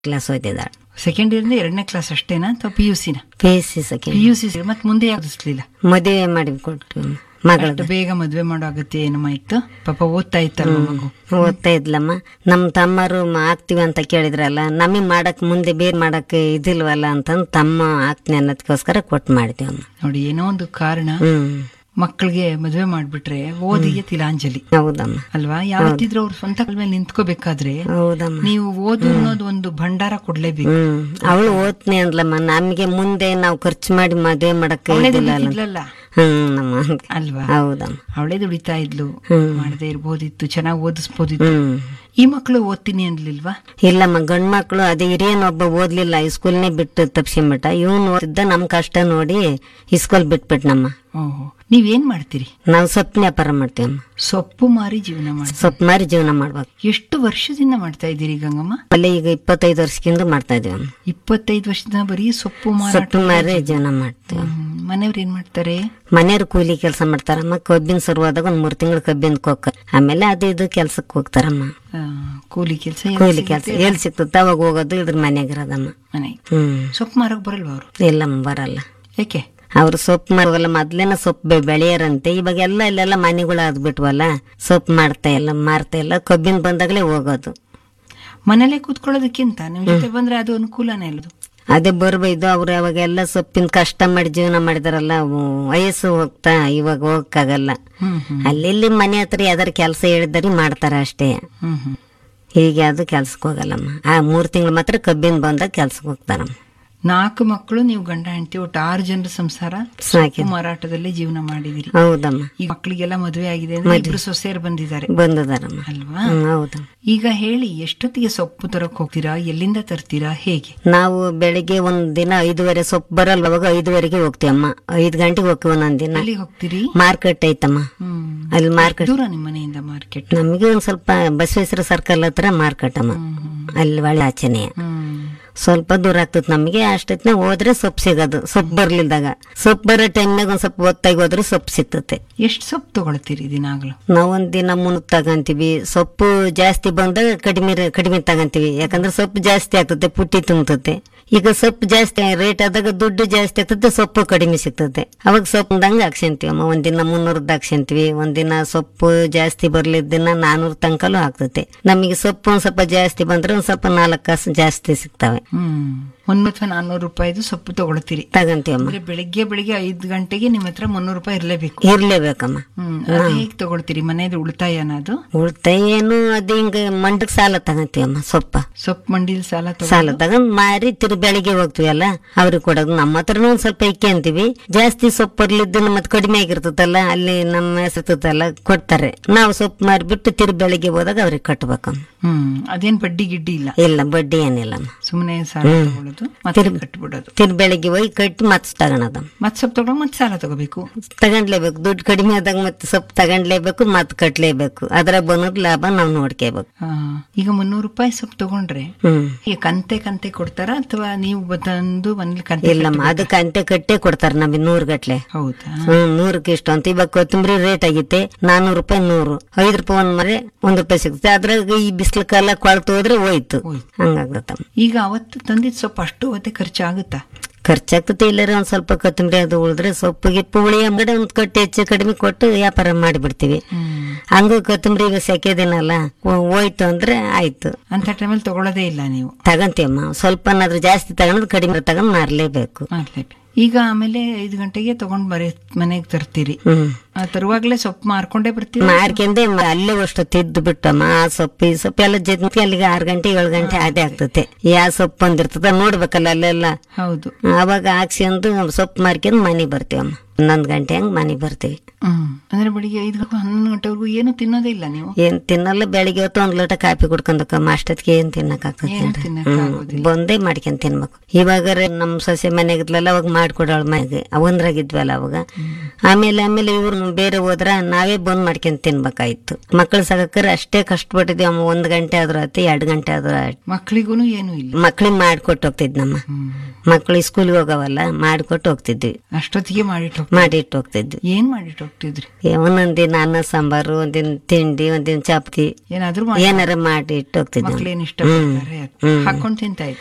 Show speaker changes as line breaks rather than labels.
Class ಓದಿದಾಳೆ
second year ಎರಡನೇ class ಅಷ್ಟೇನಾ ಅಥವಾ ಪಿ ಯು ಸಿನ
P S C second
P U C ಮತ್ತೆ ಮುಂದೆ ಯಾವ್ದಿಸ್ಲಿಲ್ಲ
ಮದುವೆ ಮಾಡಿ ಕೊಟ್ಟು ಮಗಳದ
ಅಷ್ಟು ಬೇಗ ಮದ್ವೆ ಮಾಡೋ ಅಗತ್ಯ ಏನಮ್ಮ ಇತ್ತು ಪಾಪ ಓದ್ತಾ ಇತ್ತಲ್ವ ಮಗು
ಓದ್ತಾ ಇದ್ಲಮ್ಮ ನಮ್ಮ ತಮ್ಮರು ಮ- ಆಗ್ತೀವಿ ಅಂತ ಕೇಳಿದ್ರಲ್ಲ ನಮಗೆ ಮಾಡಕ್ ಮುಂದೆ ಬೇರೆ ಮಾಡಕ್ ಇದಿಲ್ವಲ್ಲ ಅಂತಂದು ತಮ್ಮ ಆಗ್ತೀನಿ ಅನ್ನೋದಕ್ಕೋಸ್ಕರ ಕೊಟ್ಟು ಮಾಡಿದ್ವಿ ಅಮ್ಮ
ನೋಡಿ ಏನೋ ಒಂದು ಕಾರಣ
ಹ್ಮ್
ಮಕ್ಕಳಿಗೆ ಮದ್ವೆ ಮಾಡ್ಬಿಟ್ರೆ ಓದಿಗೆ ತಿಲಾಂಜಲಿ
ಹೌದಮ್ಮ
ಅಲ್ವಾ ಯಾವತ್ತಿದ್ರು ಅವ್ರ ಸ್ವಂತ ಕಾಲ ಮೇಲೆ ನಿಂತ್ಕೋಬೇಕಾದ್ರೆ
ಹೌದಮ್ಮ
ನೀವು ಓದು ಅನ್ನೋದು ಒಂದು ಭಂಡಾರ ಕೊಡ್ಲೇಬೇಕು
ಹ್ಮ್ ಅವಳು ಓದ್ತೀನಿ ಅಂದ್ಲಮ್ಮ ನಮಗೆ ಮುಂದೆ ನಾವು ಖರ್ಚು ಮಾಡಿ ಮದುವೆ ಮಾಡಕ್
ಅವಳೇ
ಇದಿಲ್ಲ ಅಲ್ಲ
ದುಡಿತಿದ್ಲಲ್ಲ
ಹ್ಮ್ ನಮ್ಮ
ಅಲ್ವಾ
ಹೌದಮ್ಮ
ಅವಳೇ ದುಡಿತಾ ಇದ್ಲು
ಹ್ಮ್.
ಮಾಡದೇ ಇರ್ಬೋದಿತ್ತು ಚೆನ್ನಾಗಿ ಓದಿಸ್ಬೋದಿತ್ತು
ಹ್ಮ್
ಈ ಮಕ್ಕಳು ಓದ್ತೀನಿ ಅನ್ಲಿಲ್ವಾ
ಇಲ್ಲಮ್ಮ ಗಂಡ್ ಮಕ್ಳು ಅದೇ ಹಿರಿಯನೊಬ್ಬ ಓದ್ಲಿಲ್ಲ ಸ್ಕೂಲ್ನೇ ಬಿಟ್ಟು ತಪ್ಸಿಂಬಿಟ್ಟ ಇವನ್ ಓದಿದ್ದ ನಮ್ ಕಷ್ಟ ನೋಡಿ ಸ್ಕೂಲ್ ಬಿಟ್ಬಿಟ್ ನಮ್ಮ
ಓಹೋ ನೀವೇನ್ ಮಾಡ್ತೀರಿ
ನಾವು ಸೊಪ್ಪಿನ ವ್ಯಾಪಾರ ಮಾಡ್ತೀವಮ್ಮ
ಸೊಪ್ಪು ಮಾರಿ ಜೀವನ ಮಾಡಿ
ಸೊಪ್ಪು ಮಾರಿ ಜೀವನ ಮಾಡ್ಬೇಕು
ಎಷ್ಟು ವರ್ಷದಿಂದ ಮಾಡ್ತಾ ಇದ್ದೀರಿ ಗಂಗಮ್ಮ
ಅಲ್ಲೇ ಈಗ ಇಪ್ಪತ್ತೈದು ವರ್ಷಕ್ಕಿಂತ ಮಾಡ್ತಾ ಇದೀವಿ
ಇಪ್ಪತ್ತೈದು ವರ್ಷದಿಂದ ಬರೀ ಸೊಪ್ಪು ಮಾರಾಟ
ಸೊಪ್ಪು ಮಾರಿ ಜೀವನ ಮಾಡ್ತೀವಿ
ಹ್ಮ್. ಮನೆಯವ್ರು ಏನ್ ಮಾಡ್ತಾರೆ
ಮನೆಯವ್ರು ಕೂಲಿ ಕೆಲಸ ಮಾಡ್ತಾರಮ್ಮ ಕಬ್ಬಿನ ಶುರುವಾದಾಗ ಒಂದ್ ಮೂರ್ ತಿಂಗಳು ಕಬ್ಬಿನ ಕೊಕ್ಕ ಆಮೇಲೆ ಅದು ಇದು ಕೆಲ್ಸಕ್ಕೆ ಹೋಗ್ತಾರಮ್ಮ
ಆ, ಕೂಲಿ ಕೆಲಸ
ಕೂಲಿ ಕೆಲಸ ಎಲ್ಲಿ ಸಿಗ್ತದ ಅವಾಗ ಹೋಗೋದು ಇದ್ರ ಮನೆಯಾಗಿರೋದಮ್ಮ
ಮನೆಗೆ
ಹ್ಮ್
ಸೊಪ್ಪು ಮಾರಕ್ ಬರಲ್ವಾ ಅವರು
ಇಲ್ಲಮ್ಮ ಬರಲ್ಲ
ಯಾಕೆ
ಅವ್ರು ಸೊಪ್ಪು ಮಾರುವಲ್ಲ ಮೊದ್ಲೇನ ಸೊಪ್ಪು ಬೆ- ಬೆಳೆಯರಂತೆ ಇವಾಗ ಎಲ್ಲ ಇಲ್ಲೆಲ್ಲ ಮನೆಗಳು ಆದ್ಬಿಟ್ವಲ್ಲ ಸೊಪ್ಪು ಮಾಡ್ತಾ ಇಲ್ಲ ಮಾರ್ತಾ ಇಲ್ಲ ಕಬ್ಬಿನ ಬಂದಾಗಲೇ ಹೋಗೋದು
ಮನೇಲೆ ಕೂತ್ಕೊಳ್ಳೋದಕ್ಕಿಂತ ನಿಮ್ ಜೊತೆ ಬಂದ್ರೆ ಅದು ಅನುಕೂಲನೇ ಅಲ್ಲದು
ಅದೇ ಬರ್ಬೈದು ಅವ್ರು ಅವಾಗೆಲ್ಲ ಸೊಪ್ಪಿನ ಕಷ್ಟ ಮಾಡಿ ಜೀವನ ಮಾಡಿದಾರಲ್ಲ ಅವು ವಯಸ್ಸು ಹೋಗ್ತಾ ಇವಾಗ ಹೋಗಕ್ಕಾಗಲ್ಲ
ಹ್ಮ್ ಹ್ಮ್
ಅಲ್ಲಿ ಇಲ್ಲಿ ಮನೆ ಹತ್ರ ಯಾವ್ದಾರು ಕೆಲಸ ಹೇಳಿದಾರೆ ಮಾಡ್ತಾರ ಅಷ್ಟೇ
ಹ್ಮ್ ಹ್ಮ್
ಹೀಗೆ ಅದು ಕೆಲ್ಸಕ್ಕೆ ಹೋಗಲ್ಲಮ್ಮ ಆ ಮೂರ್ ತಿಂಗಳು ಮಾತ್ರ ಕಬ್ಬಿನ ಬಂದಾಗ ಕೆಲ್ಸಕ್ಕೆ ಹೋಗ್ತಾರಮ್ಮ
ನಾಲ್ಕು ಮಕ್ಕಳು ನೀವು ಗಂಡ ಹೆಂಡತಿ ಒಟ್ಟು ಆರು ಜನರ ಸಂಸಾರ
ಸಾಕಿ
ಮಾರಾಟದಲ್ಲಿ ಜೀವನ ಮಾಡಿದಿರಿ
ಹೌದಮ್ಮ
ಈಗ ಮಕ್ಕಳಿಗೆಲ್ಲ ಮದುವೆ ಆಗಿದೆ ಅಂದ್ರೆ ಇಬ್ರು ಸೊಸೆಯರು ಬಂದಿದ್ದಾರೆ
ಬಂದದಾರಮ್ಮ
ಅಲ್ವಾ
ಹ್ಮ್ ಹೌದಮ್ಮ
ಈಗ ಹೇಳಿ ಎಷ್ಟೊತ್ತಿಗೆ ಸೊಪ್ಪು ತರಕ್ ಹೋಗ್ತೀರಾ ಎಲ್ಲಿಂದ ತರ್ತೀರಾ ಹೇಗೆ
ನಾವು ಬೆಳಿಗ್ಗೆ ಒಂದ್ ದಿನ ಐದುವರೆ ಸೊಪ್ಪು ಬರಲ್ಲ ಅವಾಗ ಐದುವರೆಗೆ ಹೋಗ್ತೀವಮ್ಮ ಐದು ಗಂಟೆಗೆ ಹೋಗ್ತೀವಿ ಒಂದೊಂದ್ ದಿನ
ಎಲ್ಲಿ ಹೋಗ್ತೀರಿ
ಮಾರ್ಕೆಟ್ ಐತಮ್ಮ
ಹ್ಮ್
ಅಲ್ಲಿ ಮಾರ್ಕೆಟ್
ದೂರ ನಿಮ್ಮ ಮನೆಯಿಂದ ಮಾರ್ಕೆಟ್
ನಮಗೆ ಒಂದ್ ಸ್ವಲ್ಪ ಬಸವೇಶ್ವರ ಸರ್ಕಲ್ ಹತ್ರ ಮಾರ್ಕೆಟ್ ಅಮ್ಮ ಅಲ್ಲಿ ಒಳ್ಳೆ ಆಚೆನೆ
ಹ್ಮ್
ಸ್ವಲ್ಪ ದೂರ ಆಗ್ತದೆ ನಮಗೆ ಅಷ್ಟೊತ್ತಿನ ಹೋದ್ರೆ ಸೊಪ್ಪು ಸಿಗೋದು ಸೊಪ್ಪು ಬರ್ಲಿಲ್ದಾಗ ಸೊಪ್ಪು ಬರೋ ಟೈಮ್ನಾಗ ಒಂದ್ ಸ್ವಲ್ಪ ಒತ್ತಾಗಿ ಹೋದ್ರೆ ಸೊಪ್ಪು ಸಿಗ್ತತೆ
ಎಷ್ಟು ಸೊಪ್ಪು ತಗೊಳ್ತೀರಿ ದಿನಾಗ್ಲು
ನಾವ್ ಒಂದ್ ದಿನ ಮುನ್ನೂರು ತಗಂತೀವಿ ಸೊಪ್ಪು ಜಾಸ್ತಿ ಬಂದಾಗ ಕಡಿಮೆ ರೆ- ಕಡಿಮೆ ತಗಂತೀವಿ ಯಾಕಂದ್ರೆ ಸೊಪ್ಪು ಜಾಸ್ತಿ ಆಗ್ತದೆ ಪುಟ್ಟಿ ತುಂಬತತೆ ಈಗ ಸೊಪ್ಪು ಜಾಸ್ತಿ ರೇಟ್ ಆದಾಗ ದುಡ್ಡು ಜಾಸ್ತಿ ಆಗ್ತದೆ ಸೊಪ್ಪು ಕಡಿಮೆ ಸಿಗ್ತದೆ ಅವಾಗ ಸೊಪ್ಪುದಂಗ ಹಾಕ್ಸಂತೀವಿ ಅಮ್ಮ ಒಂದಿನ ಮುನ್ನೂರದ್ದು ಹಾಕ್ಸಂತೀವಿ ಒಂದಿನ ಸೊಪ್ಪು ಜಾಸ್ತಿ ಬರ್ಲಿದ್ದ ದಿನ ನಾನೂರು ತನಕಲೂ ಆಗ್ತದೆ ನಮಗೆ ಸೊಪ್ಪು ಒಂದ್ ಸ್ವಲ್ಪ ಜಾಸ್ತಿ ಬಂದ್ರೆ ಒಂದ್ ಸ್ವಲ್ಪ ನಾಲ್ಕು ಕಾಸು ಜಾಸ್ತಿ ಸಿಗ್ತವೆ
ಹ್ಮ್ ಮುನ್ನೂರ ಅಥವಾ ನಾನ್ನೂರು ರೂಪಾಯಿದು ಸೊಪ್ಪು ತಗೊಳ್ತೀರಿ
ತಗಂತೀವಮ್ಮ
ಅಂದ್ರೆ ಬೆಳಿಗ್ಗೆ ಬೆಳಿಗ್ಗೆ ಐದು ಗಂಟೆಗೆ ನಿಮ್ಮ ಹತ್ರ ಮುನ್ನೂರು ರೂಪಾಯಿ ಇರ್ಲೇಬೇಕು
ಇರ್ಲೇಬೇಕಮ್ಮ
ಹ್ಮ್ ಅದು ಹೇಗ್ ತಗೊಳ್ತೀರಿ ಮನೆಯದು ಉಳಿತಾಯನ ಅದು
ಉಳ್ತಾಯ ಏನು ಅದು ಹಿಂಗ ಮಂಡಕ್ ಸಾಲ ತಗಂತೀವಮ್ಮ ಸೊಪ್ಪ
ಸೊಪ್ಪು ಮಂಡಿಲ್ ಸಾಲ ತಗೊ
ಸಾಲ ತಗೊಂಡ್ ಮಾರಿ ತಿರು ಬೆಳಿಗ್ಗೆ ಹೋಗ್ತೀವಲ್ಲ ಅವ್ರಿಗೆ ಕೊಡೋದು ನಮ್ಮ ಹತ್ರನೂ ಒಂದ್ ಸ್ವಲ್ಪ ಇಕ್ಕೆ ಅಂತೀವಿ ಜಾಸ್ತಿ ಸೊಪ್ಪು ಬರ್ಲಿದ್ದು ಮತ್ತೆ ಕಡಿಮೆ ಆಗಿರ್ತದಲ್ಲ ಅಲ್ಲಿ ನಮ್ಮ ಹೆಸರ್ತದಲ್ಲ ಕೊಡ್ತಾರೆ ನಾವು ಸೊಪ್ಪು ಮಾರಿಬಿಟ್ಟು ತಿರು ಬೆಳಿಗ್ಗೆ ಹೋದಾಗ ಅವ್ರಿಗೆ ಕಟ್ಬೇಕಮ್ಮ
ಹ್ಮ್ ಅದೇನ್ ಬಡ್ಡಿ ಗಿಡ್ಡಿ ಇಲ್ಲ
ಇಲ್ಲ ಬಡ್ಡಿ ಏನಿಲ್ಲಮ್ಮ
ಸುಮ್ಮನೆ ಸಾಲ ತಗೊಳ್ಳೋದು ಮತ್ತೆ ಕಟ್ಬಿಡೋದು
ತಿರು ಬೆಳಿಗ್ಗೆ ಹೋಗಿ ಕಟ್ಟಿ ಮತ್ತೆ ತಗೊಳೋದಮ್ಮ
ಮತ್ ಸೊಪ್ಪು ತಗೊಂಡು ಮತ್ತೆ ಸಾಲ ತಗೋಬೇಕು
ತಗೊಂಡ್ಲೇಬೇಕು ದುಡ್ಡು ಕಡಿಮೆ ಆದಾಗ ಮತ್ತೆ ಸೊಪ್ಪು ತಗೊಂಡ್ಲೇಬೇಕು ಮತ್ತೆ ಕಟ್ಲೇಬೇಕು ಅದ್ರಾಗ ಬಂದ್ ಲಾಭ ನಾವು ನೋಡ್ಕೋಬೇಕು
ಆ, ಈಗ ಮುನ್ನೂರು ರೂಪಾಯಿ ಸೊಪ್ಪು ತಗೊಂಡ್ರೆ
ಹ್ಮ್
ಈಗ ಕಂತೆ ಕಂತೆ ಕೊಡ್ತಾರಾ ಅಥವಾ ನೀವು ಬಂದು ಮನೇಲಿ ಕಂತೆ
ಇಲ್ಲಮ್ಮ ಅದಕ್ಕೆ ಅಂತೆ ಕಟ್ಟೆ ಕೊಡ್ತಾರೆ ನಮಗೆ ನೂರು ಗಟ್ಲೆ
ಹೌದಾ
ಹ್ಮ್ ನೂರಕ್ಕೆ ಇಷ್ಟು ಅಂತ ಇವಾಗ ಕೊತ್ತಂಬರಿ ರೇಟ್ ಆಗೈತೆ ನಾನೂರು ರೂಪಾಯಿ ನೂರು ಐದು ರೂಪಾಯಿ ಒಂದ್ ಮರೆ ಒಂದ್ ರೂಪಾಯಿ ಸಿಗುತ್ತೆ ಅದ್ರಾಗ ಈ ಬಿಸಿಲು ಕಾಲ ಕೊಳ್ತು ಹೋದ್ರೆ ಹೋಯ್ತು
ಹೋಯ್ತು.
ಹಂಗಾಗ್ತಮ್ಮ
ಈಗ ಅವತ್ತು ತಂದಿದ್ ಸೊಪ್ಪು ಅಷ್ಟು ಅವತ್ತೆ ಖರ್ಚಾಗುತ್ತಾ
ಖರ್ಚಾಗ್ತದೆ ಇಲ್ಲರ ಒಂದ್ ಸ್ವಲ್ಪ ಕೊತ್ತಂಬರಿ ಅದು ಉಳಿದ್ರೆ ಸೊಪ್ಪು ಗಿಪ್ಪು ಹುಳಿ ಅಂಗಡಿ ಒಂದ್ ಕಟ್ಟಿ ಹೆಚ್ಚು ಕಡಿಮೆ ಕೊಟ್ಟು ವ್ಯಾಪಾರ ಮಾಡಿಬಿಡ್ತೀವಿ
ಹ್ಮ್
ಹಂಗೂ ಕೊತ್ತಂಬರಿ ಈಗ ಸೆಕೆ ದಿನ ಅಲ್ಲ ಹೋ- ಹೋಯ್ತು ಅಂದ್ರೆ ಆಯ್ತು
ಅಂತ ಟೈಮಲ್ಲಿ ತಗೊಳ್ಳೋದೇ ಇಲ್ಲ ನೀವು
ತಗಂತೀವಮ್ಮ ಸ್ವಲ್ಪನಾದ್ರೂ ಜಾಸ್ತಿ ತಗೊಂಡ್ ಕಡಿಮೆ ತಗೊಂಡ್ ಮಾರ್ಲೇಬೇಕು
ಮಾಡ್ಲೇಬೇಕು ಈಗ ಆಮೇಲೆ ಐದು ಗಂಟೆಗೆ ತಗೊಂಡ್ ಬರೀ ಮನೆಗೆ ತರ್ತೀರಿ
ಹ್ಮ್
ಆ, ತರುವಾಗ್ಲೇ ಸೊಪ್ಪು ಮಾರ್ಕೊಂಡೇ ಬರ್ತೀರಿ
ಮಾರ್ಕೆಂದೆ ಅಲ್ಲೇ ಅಷ್ಟು ತಿದ್ದು ಬಿಟ್ಟಮ್ಮ ಆ ಸೊಪ್ಪು ಈ ಸೊಪ್ಪು ಎಲ್ಲ ಜೊತೆ ಅಲ್ಲಿಗೆ ಆರು ಗಂಟೆ ಏಳು ಗಂಟೆ ಅದೇ ಆಗ್ತತೆ ಯಾವ ಸೊಪ್ಪು ಬಂದಿರ್ತದ ನೋಡ್ಬೇಕಲ್ಲ ಅಲ್ಲೆಲ್ಲ
ಹೌದು
ಅವಾಗ ಹಾಕ್ಸ್ಕೊಂಡು ಸೊಪ್ಪು ಮಾರ್ಕೊಂಡು ಮನೆಗೆ ಬರ್ತೀವಮ್ಮ ಹನ್ನೊಂದು ಗಂಟೆ ಹಂಗೆ ಮನೆಗೆ ಬರ್ತೀವಿ
ಹ್ಮ್ ಅಂದ್ರೆ ಬೆಳಿಗ್ಗೆ ಐದು ಗಂಟೆ ಹನ್ನೊಂದು ಗಂಟೆವರೆಗೂ ಏನು ತಿನ್ನೋದೇ ಇಲ್ಲ ನೀವು
ಏನ್ ತಿನ್ನಲ್ಲ ಬೆಳಿಗ್ಗೆ ಹೊತ್ತು ಒಂದ್ ಲೋಟ ಕಾಫಿ ಕುಡ್ಕೊಂಡಕ್ಕ ಅಷ್ಟೊತ್ತಿಗೆ ಏನ್ ತಿನ್ನಕ್
ಏನು
ಆಗ್ತದೆ
ತಿನ್ನಕ್ ಆಗೋದಿಲ್ಲ
ಬಂದೇ ಮಾಡ್ಕೊಂಡ್ ತಿನ್ಬೇಕು ಇವಾಗ ನಮ್ ಸೊಸೆ ಮನೆಗಿದ್ಲಲ್ಲ ಅವಾಗ ಮಾಡ್ಕೊಡೋಳ ಮನೆಗೆ ಅವಂದ್ರಾಗಿದ್ವಲ್ಲ ಅವಾಗ ಆಮೇಲೆ ಆಮೇಲೆ ಇವ್ರು ಬೇರೆ ಹೋದ್ರ ನಾವೇ ಬಂದ್ ಮಾಡ್ಕೊಂಡ್ ತಿನ್ಬೇಕಾಯ್ತು ಮಕ್ಳು ಸಾಕಕ್ರೆ ಅಷ್ಟೇ ಕಷ್ಟಪಟ್ಟಿದ್ವಿ ಅಮ್ಮ ಒಂದ್ ಗಂಟೆ ಆದ್ರೂ ಆಯ್ತು ಎರಡು ಗಂಟೆ ಆದ್ರೂ ಆಯ್ತು
ಮಕ್ಕಳಿಗೂ ಏನು ಇಲ್ಲ
ಮಕ್ಳಿಗೆ ಮಾಡ್ಕೊಟ್ಟು ಹೋಗ್ತಿದ್ ನಮ್ಮ
ಹ್ಮ್.
ಮಕ್ಳು ಸ್ಕೂಲ್ಗೆ ಹೋಗವಲ್ಲ ಮಾಡ್ಕೊಟ್ಟು ಹೋಗ್ತಿದ್ವಿ
ಅಷ್ಟೊತ್ತಿಗೆ ಮಾಡಿಟ್ಟು ಹೋಗ್ತೀರಾ?
ಮಾಡಿಟ್ಟು ಹೋಗ್ತಿದ್ವಿ
ಏನ್ ಮಾಡಿಟ್ಟು ಹೋಗ್ತಿದ್ರಿ
ಏ, ಒಂದೊಂದ್ ದಿನ ಅನ್ನ ಸಾಂಬಾರು ಒಂದಿನ ತಿಂಡಿ ಒಂದಿನ ಚಾಪ್ತಿ
ಏನಾದ್ರೂ ಮಾಡಿ
ಏನಾರ ಮಾಡಿ ಇಟ್ಟು ಹೋಗ್ತಿದ್ವಿ
ಮಕ್ಳೇನ್ ಇಷ್ಟಪಡ್ತಾರೆ ಹಾಕೊಂಡ್ ತಿಂತಾ ಇದ್ರು